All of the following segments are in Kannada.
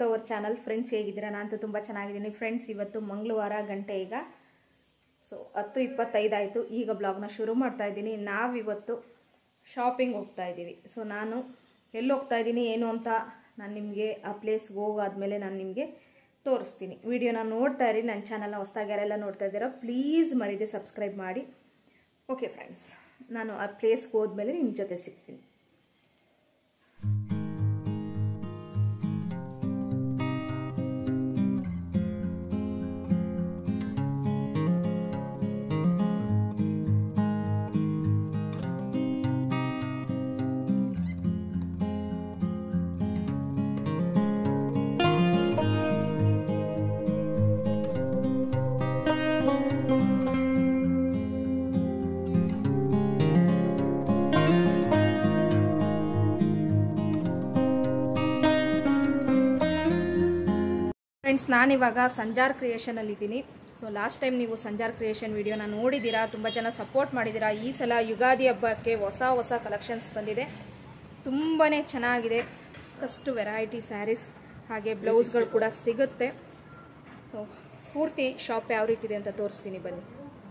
ಟು ಅವರ್ ಚಾನಲ್ ಫ್ರೆಂಡ್ಸ್ ಹೇಗಿದ್ದೀರಾ ನಾನು ತುಂಬ ಚೆನ್ನಾಗಿದ್ದೀನಿ ಫ್ರೆಂಡ್ಸ್ ಇವತ್ತು ಮಂಗಳವಾರ ಗಂಟೆ ಈಗ ಸೊ ಹತ್ತು ಇಪ್ಪತ್ತೈದಾಯಿತು ಈಗ ಬ್ಲಾಗ್ನ ಶುರು ಮಾಡ್ತಾ ಇದ್ದೀನಿ ನಾವಿವತ್ತು ಶಾಪಿಂಗ್ ಹೋಗ್ತಾ ಇದ್ದೀವಿ ಸೊ ನಾನು ಎಲ್ಲಿ ಹೋಗ್ತಾ ಇದ್ದೀನಿ ಏನು ಅಂತ ನಾನು ನಿಮಗೆ ಆ ಪ್ಲೇಸ್ಗೆ ಹೋಗಾದ್ಮೇಲೆ ನಾನು ನಿಮಗೆ ತೋರಿಸ್ತೀನಿ ವಿಡಿಯೋನ ನೋಡ್ತಾ ಇರಿ ನನ್ನ ಚಾನಲ್ನ ಹೊಸ್ದಾಗಿ ಯಾರೆಲ್ಲ ನೋಡ್ತಾ ಇದ್ದೀರಾ ಪ್ಲೀಸ್ ಮರಿದೆ ಸಬ್ಸ್ಕ್ರೈಬ್ ಮಾಡಿ ಓಕೆ ಫ್ರೆಂಡ್ಸ್ ನಾನು ಆ ಪ್ಲೇಸ್ಗೆ ಹೋದ್ಮೇಲೆ ನಿಮ್ಮ ಜೊತೆ ಸಿಗ್ತೀನಿ ಫ್ರೆಂಡ್ಸ್ ನಾನಿವಾಗ ಸಂಜಾರ್ ಕ್ರಿಯೇಷನಲ್ಲಿ ಇದ್ದೀನಿ ಸೊ ಲಾಸ್ಟ್ ಟೈಮ್ ನೀವು ಸಂಜಾರ್ ಕ್ರಿಯೇಷನ್ ವಿಡಿಯೋನ ನೋಡಿದ್ದೀರಾ ತುಂಬ ಜನ ಸಪೋರ್ಟ್ ಮಾಡಿದ್ದೀರಾ ಈ ಸಲ ಯುಗಾದಿ ಹಬ್ಬಕ್ಕೆ ಹೊಸ ಹೊಸ ಕಲೆಕ್ಷನ್ಸ್ ಬಂದಿದೆ ತುಂಬಾ ಚೆನ್ನಾಗಿದೆ ಫಸ್ಟ್ ವೆರೈಟಿ ಸ್ಯಾರೀಸ್ ಹಾಗೆ ಬ್ಲೌಸ್ಗಳು ಕೂಡ ಸಿಗುತ್ತೆ ಸೊ ಪೂರ್ತಿ ಶಾಪ್ ಯಾವ ರೀತಿ ಇದೆ ಅಂತ ತೋರಿಸ್ತೀನಿ ಬನ್ನಿ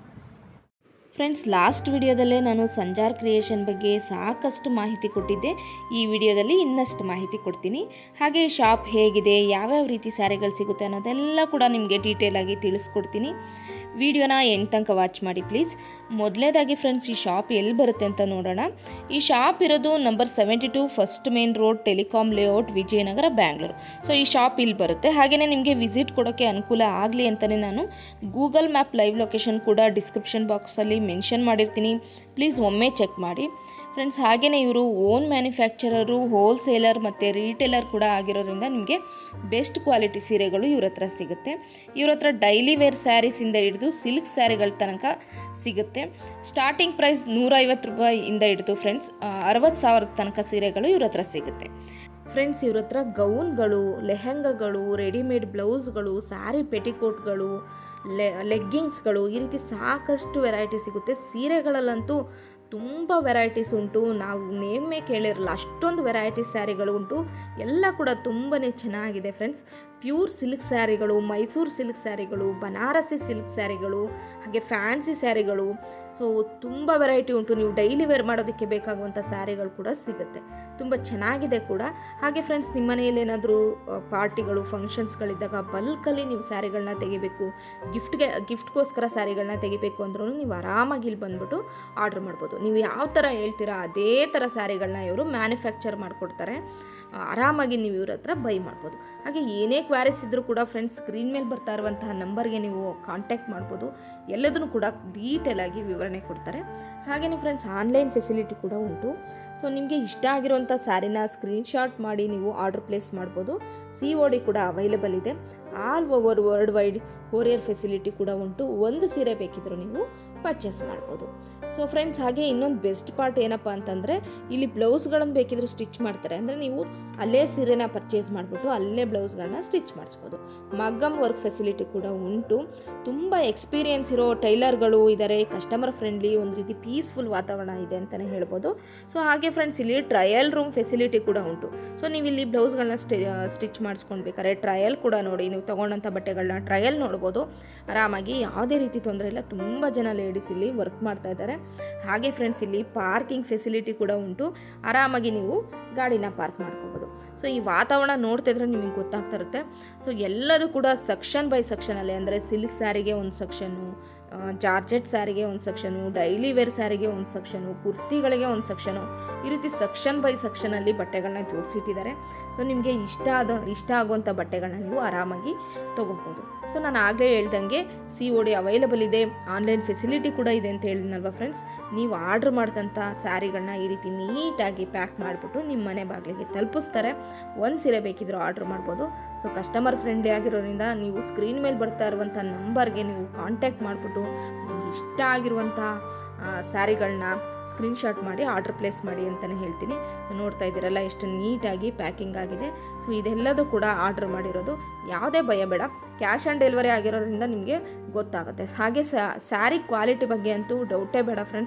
ಫ್ರೆಂಡ್ಸ್ ಲಾಸ್ಟ್ ವಿಡಿಯೋದಲ್ಲೇ ನಾನು ಸಂಜಾರ್ ಕ್ರಿಯೇಷನ್ ಬಗ್ಗೆ ಸಾಕಷ್ಟು ಮಾಹಿತಿ ಕೊಟ್ಟಿದ್ದೆ ಈ ವಿಡಿಯೋದಲ್ಲಿ ಇನ್ನಷ್ಟು ಮಾಹಿತಿ ಕೊಡ್ತೀನಿ ಹಾಗೆ ಶಾಪ್ ಹೇಗಿದೆ ಯಾವ್ಯಾವ ರೀತಿ ಸ್ಯಾರಿಗಳು ಸಿಗುತ್ತೆ ಅನ್ನೋದೆಲ್ಲ ಕೂಡ ನಿಮಗೆ ಡೀಟೇಲಾಗಿ ತಿಳಿಸ್ಕೊಡ್ತೀನಿ ವಿಡಿಯೋನ ಎಂಟು ತನಕ ವಾಚ್ ಮಾಡಿ ಪ್ಲೀಸ್ ಮೊದಲನೇದಾಗಿ ಫ್ರೆಂಡ್ಸ್ ಈ ಶಾಪ್ ಎಲ್ಲಿ ಬರುತ್ತೆ ಅಂತ ನೋಡೋಣ ಈ ಶಾಪ್ ಇರೋದು number seventy two first main road telecom layout Vijayanagar Bangalore so ಈ ಶಾಪ್ ಇಲ್ಲಿ ಬರುತ್ತೆ ಹಾಗೆಯೇ ನಿಮಗೆ ವಿಸಿಟ್ ಕೊಡೋಕ್ಕೆ ಅನುಕೂಲ ಆಗಲಿ ಅಂತಲೇ ನಾನು ಗೂಗಲ್ ಮ್ಯಾಪ್ ಲೈವ್ ಲೊಕೇಶನ್ ಕೂಡ ಡಿಸ್ಕ್ರಿಪ್ಷನ್ ಬಾಕ್ಸಲ್ಲಿ ಮೆನ್ಷನ್ ಮಾಡಿರ್ತೀನಿ ಪ್ಲೀಸ್ ಒಮ್ಮೆ ಚೆಕ್ ಮಾಡಿ ಫ್ರೆಂಡ್ಸ್ ಹಾಗೆಯೇ ಇವರು ಓನ್ ಮ್ಯಾನುಫ್ಯಾಕ್ಚರರು ಹೋಲ್ಸೇಲರ್ ಮತ್ತು ರೀಟೇಲರ್ ಕೂಡ ಆಗಿರೋದ್ರಿಂದ ನಿಮಗೆ ಬೆಸ್ಟ್ ಕ್ವಾಲಿಟಿ ಸೀರೆಗಳು ಇವ್ರ ಹತ್ರ ಸಿಗುತ್ತೆ ಇವ್ರ ಹತ್ರ ಡೈಲಿ ವೇರ್ ಸ್ಯಾರೀಸಿಂದ ಹಿಡಿದು ಸಿಲ್ಕ್ ಸ್ಯಾರಿಗಳ ತನಕ ಸಿಗುತ್ತೆ ಸ್ಟಾರ್ಟಿಂಗ್ ಪ್ರೈಸ್ ನೂರೈವತ್ತು ರೂಪಾಯಿಯಿಂದ ಹಿಡಿದು ಫ್ರೆಂಡ್ಸ್ ಅರವತ್ತು ಸಾವಿರದ ತನಕ ಸೀರೆಗಳು ಇವ್ರ ಹತ್ರ ಸಿಗುತ್ತೆ ಫ್ರೆಂಡ್ಸ್ ಇವ್ರ ಹತ್ರ ಗೌನ್ಗಳು ಲೆಹಂಗಗಳು ರೆಡಿಮೇಡ್ ಬ್ಲೌಸ್ಗಳು ಸ್ಯಾರಿ ಪೆಟಿಕೋಟ್ಗಳು ಲೆ ಲೆಗ್ಗಿಂಗ್ಸ್ಗಳು ಈ ರೀತಿ ಸಾಕಷ್ಟು ವೆರೈಟಿ ಸಿಗುತ್ತೆ ಸೀರೆಗಳಲ್ಲಂತೂ ತುಂಬ ವೆರೈಟೀಸ್ ಉಂಟು ನಾವು ನೇಮೇ ಕೇಳಿರಲ್ಲ ಅಷ್ಟೊಂದು ವೆರೈಟಿ ಸ್ಯಾರಿಗಳು ಉಂಟು ಎಲ್ಲ ಕೂಡ ತುಂಬಾ ಚೆನ್ನಾಗಿದೆ ಫ್ರೆಂಡ್ಸ್ ಪ್ಯೂರ್ ಸಿಲ್ಕ್ ಸ್ಯಾರಿಗಳು ಮೈಸೂರು ಸಿಲ್ಕ್ ಸ್ಯಾರಿಗಳು ಬನಾರಸಿ ಸಿಲ್ಕ್ ಸ್ಯಾರಿಗಳು ಹಾಗೆ ಫ್ಯಾನ್ಸಿ ಸ್ಯಾರಿಗಳು ಸೊ ತುಂಬ ವೆರೈಟಿ ಉಂಟು ನೀವು ಡೈಲಿ ವೇರ್ ಮಾಡೋದಕ್ಕೆ ಬೇಕಾಗುವಂಥ ಸ್ಯಾರಿಗಳು ಕೂಡ ಸಿಗುತ್ತೆ ತುಂಬ ಚೆನ್ನಾಗಿದೆ ಕೂಡ ಹಾಗೆ ಫ್ರೆಂಡ್ಸ್ ನಿಮ್ಮ ಮನೆಯಲ್ಲಿ ಏನಾದರೂ ಪಾರ್ಟಿಗಳು ಫಂಕ್ಷನ್ಸ್ಗಳಿದ್ದಾಗ ಬಲ್ಕಲ್ಲಿ ನೀವು ಸ್ಯಾರಿಗಳನ್ನ ತೆಗಿಬೇಕು ಗಿಫ್ಟ್ಗೆ ಗಿಫ್ಟ್ಗೋಸ್ಕರ ಸ್ಯಾರಿಗಳನ್ನ ತೆಗಿಬೇಕು ಅಂದ್ರೂ ನೀವು ಆರಾಮಾಗಿ ಇಲ್ಲಿ ಬಂದ್ಬಿಟ್ಟು ಆರ್ಡ್ರ್ ಮಾಡ್ಬೋದು ನೀವು ಯಾವ ಥರ ಹೇಳ್ತೀರಾ ಅದೇ ಥರ ಸ್ಯಾರಿಗಳನ್ನ ಇವರು ಮ್ಯಾನುಫ್ಯಾಕ್ಚರ್ ಮಾಡಿಕೊಡ್ತಾರೆ ಆರಾಮಾಗಿ ನೀವು ಇವ್ರ ಹತ್ರ ಬೈ ಮಾಡ್ಬೋದು ಹಾಗೆ ಏನೇ ಕ್ವಾರೀಸ್ ಇದ್ದರೂ ಕೂಡ ಫ್ರೆಂಡ್ಸ್ ಸ್ಕ್ರೀನ್ ಮೇಲೆ ಬರ್ತಾ ಇರುವಂತಹ ನಂಬರ್ಗೆ ನೀವು ಕಾಂಟ್ಯಾಕ್ಟ್ ಮಾಡ್ಬೋದು ಎಲ್ಲದನ್ನು ಕೂಡ ಡೀಟೇಲಾಗಿ ವಿವರಣೆ ಕೊಡ್ತಾರೆ ಹಾಗೆಯೇ ಫ್ರೆಂಡ್ಸ್ ಆನ್ಲೈನ್ ಫೆಸಿಲಿಟಿ ಕೂಡ ಉಂಟು ಸೊ ನಿಮಗೆ ಇಷ್ಟ ಆಗಿರುವಂಥ ಸ್ಯಾರಿನ ಸ್ಕ್ರೀನ್ಶಾಟ್ ಮಾಡಿ ನೀವು ಆರ್ಡರ್ ಪ್ಲೇಸ್ ಮಾಡ್ಬೋದು ಸಿ ಒ ಡಿ ಕೂಡ ಅವೈಲೇಬಲ್ ಇದೆ all over world wide courier facility ಕೂಡ ಉಂಟು ಒಂದು ಸೀರೆ ಬೇಕಿದ್ದರೂ ನೀವು ಪರ್ಚೇಸ್ ಮಾಡ್ಬೋದು ಸೊ ಫ್ರೆಂಡ್ಸ್ ಹಾಗೆ ಇನ್ನೊಂದು ಬೆಸ್ಟ್ ಪಾರ್ಟ್ ಏನಪ್ಪ ಅಂತಂದರೆ ಇಲ್ಲಿ ಬ್ಲೌಸ್ಗಳನ್ನು ಬೇಕಿದ್ರೂ ಸ್ಟಿಚ್ ಮಾಡ್ತಾರೆ ಅಂದರೆ ನೀವು ಅಲ್ಲೇ ಸೀರೆನ ಪರ್ಚೇಸ್ ಮಾಡಿಬಿಟ್ಟು ಅಲ್ಲೇ ಬ್ಲೌಸ್ಗಳನ್ನ ಸ್ಟಿಚ್ ಮಾಡಿಸ್ಬೋದು ಮಗ್ಗಮ್ ವರ್ಕ್ ಫೆಸಿಲಿಟಿ ಕೂಡ ಉಂಟು ತುಂಬ ಎಕ್ಸ್ಪೀರಿಯೆನ್ಸ್ ಇರೋ ಟೈಲರ್ಗಳು ಇದ್ದಾರೆ ಕಸ್ಟಮರ್ ಫ್ರೆಂಡ್ಲಿ ಒಂದು ರೀತಿ ಪೀಸ್ಫುಲ್ ವಾತಾವರಣ ಇದೆ ಅಂತಲೇ ಹೇಳ್ಬೋದು ಸೊ ಹಾಗೆ ಫ್ರೆಂಡ್ಸ್ ಇಲ್ಲಿ ಟ್ರಯಲ್ ರೂಮ್ ಫೆಸಿಲಿಟಿ ಕೂಡ ಉಂಟು ಸೊ ನೀವು ಇಲ್ಲಿ ಬ್ಲೌಸ್ಗಳನ್ನ ಸ್ಟಿ ಸ್ಟಿಚ್ ಮಾಡಿಸ್ಕೊಳ್ಬೇಕಾದ್ರೆ ಟ್ರಯಲ್ ಕೂಡ ನೋಡಿ ನೀವು ತೊಗೊಂಡಂಥ ಬಟ್ಟೆಗಳನ್ನ ಟ್ರಯಲ್ ನೋಡ್ಬೋದು ಆರಾಮಾಗಿ ಯಾವುದೇ ರೀತಿ ತೊಂದರೆ ಇಲ್ಲ ತುಂಬ ಜನ ಲೇಡೀಸ್ ಇಲ್ಲಿ ವರ್ಕ್ ಮಾಡ್ತಾ ಇದ್ದಾರೆ ಹಾಗೆ ಫ್ರೆಂಡ್ಸ್ ಇಲ್ಲಿ ಪಾರ್ಕಿಂಗ್ ಫೆಸಿಲಿಟಿ ಕೂಡ ಉಂಟು ಆರಾಮಾಗಿ ನೀವು ಗಾಡಿನ ಪಾರ್ಕ್ ಮಾಡ್ಕೋಬೋದು ಸೊ ಈ ವಾತಾವರಣ ನೋಡ್ತಿದ್ರೆ ನಿಮಗೆ ಗೊತ್ತಾಗ್ತಾ ಇರುತ್ತೆ ಸೊ ಎಲ್ಲದೂ ಕೂಡ ಸೆಕ್ಷನ್ ಬೈ ಸೆಕ್ಷನಲ್ಲಿ ಅಂದರೆ ಸಿಲ್ಕ್ ಸ್ಯಾರಿಗೆ ಒಂದು ಸೆಕ್ಷನ್ನು ಜಾರ್ಜೆಟ್ ಸ್ಯಾರಿಗೆ ಒಂದು ಸೆಕ್ಷನು ಡೈಲಿ ವೇರ್ ಸ್ಯಾರಿಗೆ ಒಂದು ಸೆಕ್ಷನು ಕುರ್ತಿಗಳಿಗೆ ಒಂದು ಸೆಕ್ಷನು ಈ ರೀತಿ ಸೆಕ್ಷನ್ ಬೈ ಸೆಕ್ಷನಲ್ಲಿ ಬಟ್ಟೆಗಳನ್ನ ಜೋಡಿಸಿಟ್ಟಿದ್ದಾರೆ ಸೊ ನಿಮಗೆ ಇಷ್ಟ ಆದ ಇಷ್ಟ ಆಗುವಂಥ ಬಟ್ಟೆಗಳನ್ನ ನೀವು ಆರಾಮಾಗಿ ತೊಗೋಬೋದು ಸೊ ನಾನು ಆಗಲೇ ಹೇಳ್ದಂಗೆ ಸಿ ಒ ಡಿ ಅವೈಲಬಲ್ ಇದೆ ಆನ್ಲೈನ್ ಫೆಸಿಲಿಟಿ ಕೂಡ ಇದೆ ಅಂತ ಹೇಳಿದ್ನಲ್ವ ಫ್ರೆಂಡ್ಸ್ ನೀವು ಆರ್ಡ್ರ್ ಮಾಡಿದಂಥ ಸ್ಯಾರಿಗಳನ್ನ ಈ ರೀತಿ ನೀಟಾಗಿ ಪ್ಯಾಕ್ ಮಾಡಿಬಿಟ್ಟು ನಿಮ್ಮ ಮನೆ ಬಾಗಿಲಿಗೆ ತಲುಪಿಸ್ತಾರೆ ಒಂದು ಸೀರೆ ಬೇಕಿದ್ರೂ ಆರ್ಡ್ರ್ ಮಾಡ್ಬೋದು ಸೊ ಕಸ್ಟಮರ್ ಫ್ರೆಂಡ್ಲಿ ಆಗಿರೋದ್ರಿಂದ ನೀವು ಸ್ಕ್ರೀನ್ ಮೇಲೆ ಬರ್ತಾ ಇರುವಂಥ ನಂಬರ್ಗೆ ನೀವು ಕಾಂಟ್ಯಾಕ್ಟ್ ಮಾಡಿಬಿಟ್ಟು ನಿಮ್ಗೆ ಇಷ್ಟ ಆಗಿರುವಂಥ ಸ್ಯಾರಿಗಳನ್ನ ಸ್ಕ್ರೀನ್ಶಾಟ್ ಮಾಡಿ ಆರ್ಡ್ರ್ ಪ್ಲೇಸ್ ಮಾಡಿ ಅಂತಲೇ ಹೇಳ್ತೀನಿ ನೋಡ್ತಾ ಇದ್ದೀರಲ್ಲ ಎಷ್ಟು ನೀಟಾಗಿ ಪ್ಯಾಕಿಂಗ್ ಆಗಿದೆ ಸೊ ಇದೆಲ್ಲದೂ ಕೂಡ ಆರ್ಡ್ರ್ ಮಾಡಿರೋದು ಯಾವುದೇ ಭಯ ಬೇಡ ಕ್ಯಾಶ್ ಆನ್ ಡೆಲಿವರಿ ಆಗಿರೋದ್ರಿಂದ ನಿಮಗೆ ಗೊತ್ತಾಗುತ್ತೆ ಹಾಗೆ ಸ್ಯಾರಿ ಕ್ವಾಲಿಟಿ ಬಗ್ಗೆ ಅಂತೂ ಡೌಟೇ ಬೇಡ ಫ್ರೆಂಡ್ಸ್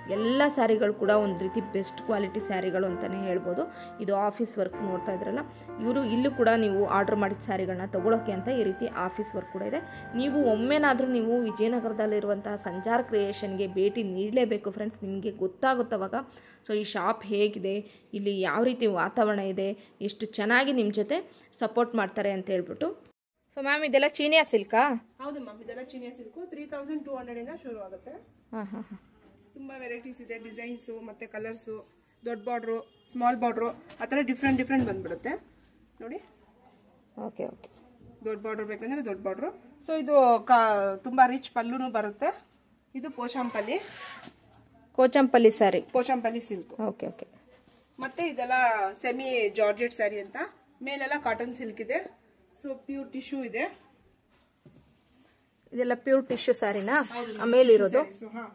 ಎಲ್ಲ ಸ್ಯಾರಿಗಳು ಕೂಡ ಒಂದು ರೀತಿ ಬೆಸ್ಟ್ ಕ್ವಾಲಿಟಿ ಸ್ಯಾರಿಗಳು ಅಂತಲೇ ಹೇಳ್ಬೋದು ಇದು ಆಫೀಸ್ ವರ್ಕ್ ನೋಡ್ತಾ ಇದ್ರಲ್ಲ ಇವರು ಇಲ್ಲೂ ಕೂಡ ನೀವು ಆರ್ಡರ್ ಮಾಡಿದ ಸ್ಯಾರಿಗಳನ್ನ ತೊಗೊಳೋಕ್ಕೆ ಅಂತ ಈ ರೀತಿ ಆಫೀಸ್ ವರ್ಕ್ ಕೂಡ ಇದೆ ನೀವು ಒಮ್ಮೆನಾದರೂ ನೀವು ವಿಜಯನಗರದಲ್ಲಿರುವಂತಹ ಸಂಚಾರ್ ಕ್ರಿಯೇಷನ್ಗೆ ಭೇಟಿ ನೀಡಲೇಬೇಕು ಫ್ರೆಂಡ್ಸ್ ನಿಮಗೆ ಗೊತ್ತಾಗುತ್ತವಾಗ ಸೊ ಈ ಶಾಪ್ ಹೇಗಿದೆ ಇಲ್ಲಿ ಯಾವ ರೀತಿ ವಾತಾವರಣ ಇದೆ ಎಷ್ಟು ಚೆನ್ನಾಗಿ ನಿಮ್ಮ ಜೊತೆ ಸಪೋರ್ಟ್ ಮಾಡ್ತಾರೆ ಅಂತ ಹೇಳ್ಬಿಟ್ಟು ಸೊ ಮ್ಯಾಮ್ ಇದೆಲ್ಲ ಚೀನಿಯಾ ಸಿಲ್ಕಾ ಹೌದು ಮ್ಯಾಮ್ ಇದೆಲ್ಲ ಚಿನಿಯಾ silk three thousand two hundred ಇಂದ ಶುರು ಆಗುತ್ತೆ ಹಾಂ ಹಾಂ ಹಾಂ ತುಂಬಾ ವೆರೈಟೀಸ್ ಇದೆ ಡಿಸೈನ್ಸು ಮತ್ತೆ ಕಲರ್ಸು ದೊಡ್ಡ ಬಾರ್ಡ್ರು ಸ್ಮಾಲ್ ಬಾರ್ಡ್ರು ಆ ಥರ ಡಿಫ್ರೆಂಟ್ ಡಿಫ್ರೆಂಟ್ ಬಂದ್ಬಿಡುತ್ತೆ ನೋಡಿ ಓಕೆ ಓಕೆ ದೊಡ್ಡ ಬಾರ್ಡರ್ ಬೇಕಂದ್ರೆ ದೊಡ್ಡ ಬಾರ್ಡ್ರು ಸೊ ಇದು ಕಾ ತುಂಬಾ ರಿಚ್ ಪಲ್ಲುನು ಬರುತ್ತೆ ಇದು ಪೋಷಾಂಪಲ್ಲಿ ಕೋಚಂಪಲ್ಲಿ saree Pochampally silk okay okay ಮತ್ತೆ ಇದೆಲ್ಲ ಸೆಮಿ ಜಾರ್ಜೆಟ್ ಸ್ಯಾರಿ ಅಂತ ಮೇಲೆಲ್ಲ ಕಾಟನ್ ಸಿಲ್ಕ್ ಇದೆ ಸೊ ಪ್ಯೂರ್ ಟಿಶ್ಯೂ ಇದೆ ಇದೆಲ್ಲ ಪ್ಯೂರ್ ಟಿಶ್ಯೂ ಸ್ಯಾರಿನಾ ಮೇಲಿರೋದು ಸೊ ಹಾ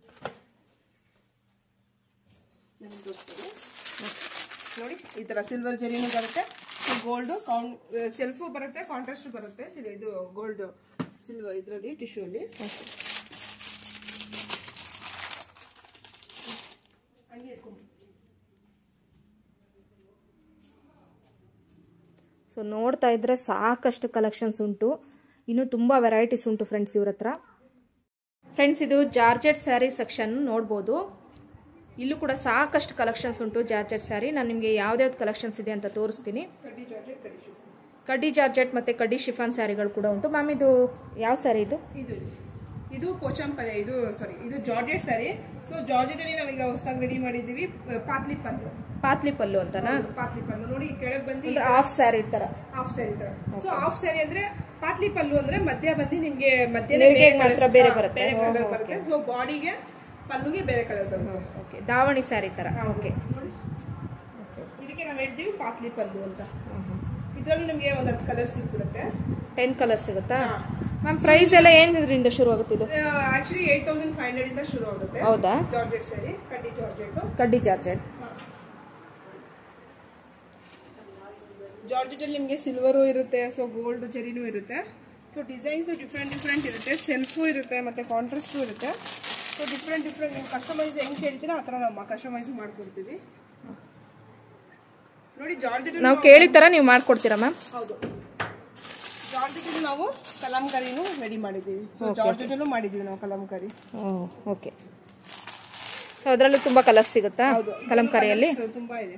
ನಿಮ್ಗೆ ತೋರಿಸ್ತೀನಿ. ನೋಡಿ ಈ ತರ ಸಿಲ್ವರ್ ಜರಿನೂ ಬರುತ್ತೆ ಗೋಲ್ಡ್ ಸೆಲ್ಫು ಬರುತ್ತೆ ಕಾಂಟ್ರಾಸ್ಟ್ ಬರುತ್ತೆ ಸಿ- ಇದು ಗೋಲ್ಡ್ ಸಿಲ್ವರ್ ಇದರಲ್ಲಿ ಟಿಶ್ಯೂ ಅಲ್ಲಿ ಹಂಗೆ ಇಟ್ಕೊಂಡು ಸೊ ನೋಡ್ತಾ ಇದ್ರೆ ಸಾಕಷ್ಟು ಕಲೆಕ್ಷನ್ಸ್ ಉಂಟು ಇನ್ನು ತುಂಬ ವೆರೈಟೀಸ್ ಉಂಟು ಫ್ರೆಂಡ್ಸ್ ಇವ್ರ ಹತ್ರ ಫ್ರೆಂಡ್ಸ್ ಇದು ಜಾರ್ಜೆಟ್ ಸ್ಯಾರಿ ಸೆಕ್ಷನ್ ನೋಡ್ಬೋದು ಇಲ್ಲೂ ಕೂಡ ಸಾಕಷ್ಟು ಕಲೆಕ್ಷನ್ಸ್ ಉಂಟು ಜಾರ್ಜೆಟ್ ಸ್ಯಾರಿ ನಾನು ನಿಮಗೆ ಯಾವ್ದ್ಯಾವ್ದು ಕಲೆಕ್ಷನ್ಸ್ ಇದೆ ಅಂತ ತೋರಿಸ್ತೀನಿ ಕಡ್ಡಿ ಜಾರ್ಜೆಟ್ ಕಡ್ಡಿ ಶೂ ಕಡ್ಡಿ ಜಾರ್ಜೆಟ್ ಮತ್ತು ಕಡ್ಡಿ ಶಿಫಾನ್ ಸ್ಯಾರಿಗಳು ಕೂಡ ಉಂಟು ಮ್ಯಾಮ್ ಇದು ಯಾವ ಸ್ಯಾರಿ ಇದು ಇದು ಇದು ಪೋಚಂಪಲ್ಯ ಇದು ಸಾರಿ ಇದು ಜಾರ್ಜೆಟ್ ಸ್ಯಾರಿ ಸೊ ಜಾರ್ಜೆಟ್ ಅಲ್ಲಿ ನಾವೀಗ ಹೊಸದಾಗಿ ರೆಡಿ ಮಾಡಿದೀವಿ ಪಾತ್ಲಿ ಪಲ್ಲು ಪಾತ್ಲಿ ಪಲ್ಲು ಅಂತನಾ ಪಾತ್ಲಿ ಪಲ್ಲು ನೋಡಿ ಕೆಳಗೆ ಬಂದು ಹಾಫ್ ಸ್ಯಾರಿ ತರ ಹಾಫ್ ಸ್ಯಾರಿ ತರ ಸೊ ಹಾಫ್ ಸ್ಯಾರಿ ಅಂದ್ರೆ ಪಾತ್ಲಿ ಪಲ್ಲು ಅಂದ್ರೆ ಮಧ್ಯ ಬಂದು ನಿಮ್ಗೆ ಮಧ್ಯ ನೆರಿಗೆ ಮಾತ್ರ ಬೇರೆ ಬರುತ್ತೆ. ಬೇರೆ ಓ, ಕಲರ್ ಓ, ಬರುತ್ತೆ ಸೊ ಬಾಡಿಗೆ ಪಲ್ಲುಗೆ ಬೇರೆ ಕಲರ್ ಬರುತ್ತೆ ಓಕೆ ದಾವಣಿ ಸ್ಯಾರಿ ತರ ಓಕೆ ನೋಡಿ ಇದಕ್ಕೆ ನಾವು ಹೇಳ್ತೀವಿ ಪಾತ್ಲಿ ಪಲ್ಲು ಅಂತ ಇದ್ರಲ್ಲೂ ನಿಮ್ಗೆ ಒಂದ್ ಹತ್ತು ಕಲರ್ ಸಿಕ್ಬಿಡುತ್ತೆ ಟೆನ್ ಕಲರ್ ಸಿಗುತ್ತಾ ಮ್ಯಾಮ್ ಪ್ರೈಸ್ ಎಲ್ಲ ಏನಿದ್ರಿಂದ ಶುರು ಆಗುತ್ತೆ ಇದು actually eight thousand five hundred ಇಂದ ಶುರು ಆಗುತ್ತೆ ಹೌದಾ ಜಾರ್ಜೆಟ್ ಸ್ಯಾರಿ ಕಡ್ಡಿ ಜಾರ್ಜೆಟ್ ಕಡ್ಡಿ ಜಾರ್ಜೆಟ್ ಜಾರ್ಜೆಟ್ ಅಲ್ಲಿ ನಿಮಗೆ ಸಿಲ್ವರು ಇರುತ್ತೆ ಸೊ ಗೋಲ್ಡ್ ಜರಿನೂ ಇರುತ್ತೆ ಸೊ ಡಿಸೈನ್ಸ್ ಡಿಫ್ರೆಂಟ್ ಡಿಫ್ರೆಂಟ್ ಇರುತ್ತೆ ಸೆಲ್ಫು ಇರುತ್ತೆ ಮತ್ತೆ ಕಾಂಟ್ರಾಸ್ಟು ಇರುತ್ತೆ ಸೊ ಡಿಫ್ರೆಂಟ್ ಡಿಫ್ರೆಂಟ್ ನೀವು ಕಸ್ಟಮೈಸ್ ಹೆಂಗ್ ಕೇಳ್ತೀರಾ ಆ ಥರ ನಾವು ಕಸ್ಟಮೈಸ್ ಮಾಡ್ಕೊಡ್ತೀವಿ ನೋಡಿ ಜಾರ್ಜೆಟ್ ನಾವು ಕೇಳಿದ ಥರ ನೀವು ಮಾಡ್ಕೊಡ್ತೀರಾ ಮ್ಯಾಮ್ ಹೌದು ಜಾರ್ಜೆಟ್ ಅಲ್ಲಿ ನಾವು ಕಲಾಂಕರಿನೂ ರೆಡಿ ಮಾಡಿದ್ದೀವಿ ಸೊ ಜಾರ್ಜೆಟ್ ಅಲ್ಲೂ ಮಾಡಿದ್ದೀವಿ ನಾವು ಕಲಾಂಕರಿ ಓಕೆ ಸೊ ಅದರಲ್ಲೂ ತುಂಬ ಕಲರ್ಸ್ ಸಿಗುತ್ತಾ ಹೌದು ಕಲಂಕಾರಿಯಲ್ಲಿ So, ತುಂಬಾ ಇದೆ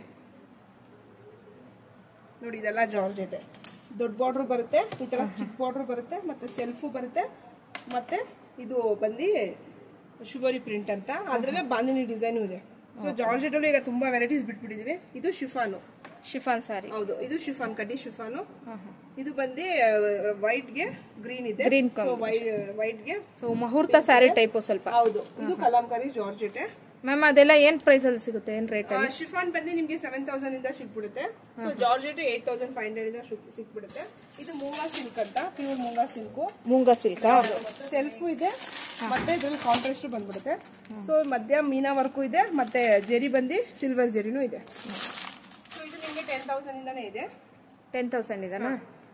ನೋಡಿ ಇದೆಲ್ಲ ಜಾರ್ಜೆಟ್ ದೊಡ್ಡ ಬಾರ್ಡರ್ ಬರುತ್ತೆ ಈ ತರ ಚಿಕ್ಕ ಬಾರ್ಡರ್ ಬರುತ್ತೆ ಮತ್ತೆ ಸೆಲ್ಫು ಬರುತ್ತೆ ಮತ್ತೆ ಇದು ಬಂದು ಶುಬರಿ ಪ್ರಿಂಟ್ ಅಂತ ಅದ್ರಲ್ಲೇ ಬಾಂದಿನಿ ಡಿಸೈನ್ ಇದೆ ಸೊ ಜಾರ್ಜೆಟ್ ಅಲ್ಲಿ ಈಗ ತುಂಬಾ ವೆರೈಟೀಸ್ ಬಿಟ್ಬಿಟ್ಟಿದೀವಿ ಇದು ಶಿಫಾನು ಶಿಫಾನ್ ಸಾರಿ ಹೌದು ಇದು ಶಿಫಾನ್ ಕಡ್ಡಿ ಶಿಫಾನು ಇದು ಬಂದು ವೈಟ್ ಗೆ ಗ್ರೀನ್ ಇದೆ Green ವೈಟ್ ಗೆ ಸೊ ಮುಹೂರ್ತ ಸ್ಯಾರಿ ಟೈಪು ಸ್ವಲ್ಪ ಹೌದು ಇದು ಕಲಾಂಕಾರಿ ಜಾರ್ಜೆಟ್ ಮ್ಯಾಮ್ ಅದೆಲ್ಲ ಏನು ಪ್ರೈಸಲ್ಲಿ ಸಿಗುತ್ತೆ ಏನು ರೇಟ್ ಶಿಫಾನ್ ಬಂದು ನಿಮ್ಗೆ ಸೆವೆನ್ ತೌಸಂಡ್ ಇಂದ ಸಿಕ್ಬಿಡುತ್ತೆ so georgette eight thousand five hundred ಇಂದ ಶು- ಸಿಕ್ಬಿಡುತ್ತೆ ಇದು ಮೂಂಗಾ ಸಿಲ್ಕ್ ಅಂತ ಪ್ಯೂರ್ ಮೂಂಗಾ ಸಿಲ್ಕು ಮೂಂಗ ಸಿಲ್ಕಾ ಸೆಲ್ಫು ಇದೆ ಮತ್ತೆ ಇದ್ರಲ್ಲಿ ಕಾಂಟ್ರಾಸ್ಟ್ ಬಂದ್ಬಿಡುತ್ತೆ ಸೊ ಮಧ್ಯ ಮೀನಾ ವರ್ಕು ಇದೆ ಮತ್ತೆ ಜರಿ ಬಂದು ಸಿಲ್ವರ್ ಜರಿನೂ ಇದೆ ಸೊ ಇದು ನಿಮ್ಗೆ ಟೆನ್ ತೌಸಂಡ್ ಇಂದಾನೇ ಇದೆ ಟೆನ್ ತೌಸಂಡ್ ಇದೆನಾ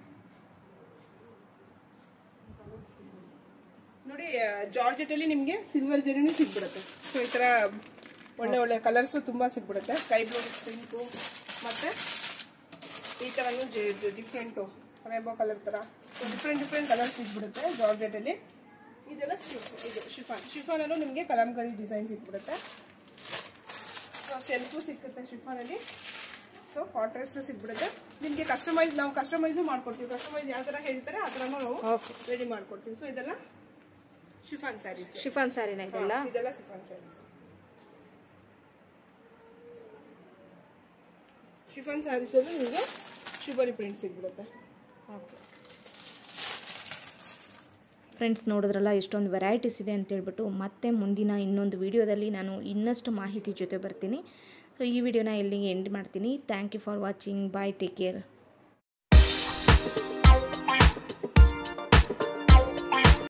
ನೋಡಿ ಜಾರ್ಜೆಟ್ ಅಲ್ಲಿ ನಿಮ್ಗೆ ಸಿಲ್ವರ್ ಜರಿನೂ ಸಿಕ್ಬಿಡುತ್ತೆ ಸೊ ಈ ತರ ಒಳ್ಳೆ ಒಳ್ಳೆ ಕಲರ್ಸ್ ತುಂಬಾ ಸಿಕ್ಬಿಡುತ್ತೆ ಸ್ಕೈ ಬ್ಲೂ ಪಿಂಕು ಮತ್ತೆ ಈ ತರನು ಡಿಫ್ರೆಂಟು ರೇಬೋ ಕಲರ್ ತರ ಡಿಫ್ರೆಂಟ್ ಡಿಫ್ರೆಂಟ್ ಕಲರ್ಸ್ ಸಿಕ್ಬಿಡುತ್ತೆ ಜಾರ್ಜೆಟ್ ಅಲ್ಲಿ ಇದೆಲ್ಲ ಶಿಫ್- ಇದು ಶಿಫಾನ್ ಶಿಫಾನ್ ಅಲ್ಲೂ ನಿಮಗೆ ಕಲಂಕರಿ ಡಿಸೈನ್ ಸಿಕ್ಬಿಡುತ್ತೆ ಸೊ ಸೆಲ್ಫು ಸಿಕ್ಕುತ್ತೆ ಶಿಫಾನ್ ಅಲ್ಲಿ ಸೊ ಕಾಂಟ್ರಾಸ್ಟ್ ಸಿಕ್ಬಿಡುತ್ತೆ ನಿಮಗೆ ಕಸ್ಟಮೈಸ್ ನಾವು ಕಸ್ಟಮೈಸು ಮಾಡ್ಕೊಡ್ತೀವಿ ಕಸ್ಟಮೈಸ್ ಯಾವ ತರ ಹೇಳ್ತಾರೆ ಆ ಥರನೂ ನಾವು ಓಕೆ ರೆಡಿ ಮಾಡ್ಕೊಡ್ತೀವಿ ಸೊ ಇದೆಲ್ಲ ಶಿಫಾನ್ ಸ್ಯಾರೀಸ್ ಶಿಫಾನ್ ಸ್ಯಾರಿನ ಇದೆಲ್ಲ ಇದೆಲ್ಲ ಶಿಫಾನ್ ಸ್ಯಾರೀಸ್ ಶಿಫಾನ್ ಸ್ಯಾರೀಸ್ ಅಲ್ಲಿ ನಿಮಗೆ ಶುಬರಿ ಪ್ರಿಂಟ್ ಸಿಗ್ಬಿಡುತ್ತೆ ಫ್ರೆಂಡ್ಸ್ ನೋಡಿದ್ರಲ್ಲ ಎಷ್ಟೊಂದು ವೆರೈಟೀಸ್ ಇದೆ ಅಂತ ಹೇಳ್ಬಿಟ್ಟು ಮತ್ತೆ ಮುಂದಿನ ಇನ್ನೊಂದು ವಿಡಿಯೋದಲ್ಲಿ ನಾನು ಇನ್ನಷ್ಟು ಮಾಹಿತಿ ಜೊತೆ ಬರ್ತೀನಿ ಸೊ ಈ ವಿಡಿಯೋನ ಎಲ್ಲಿಗೆ ಎಂಡ್ ಮಾಡ್ತೀನಿ thank you for watching bye take care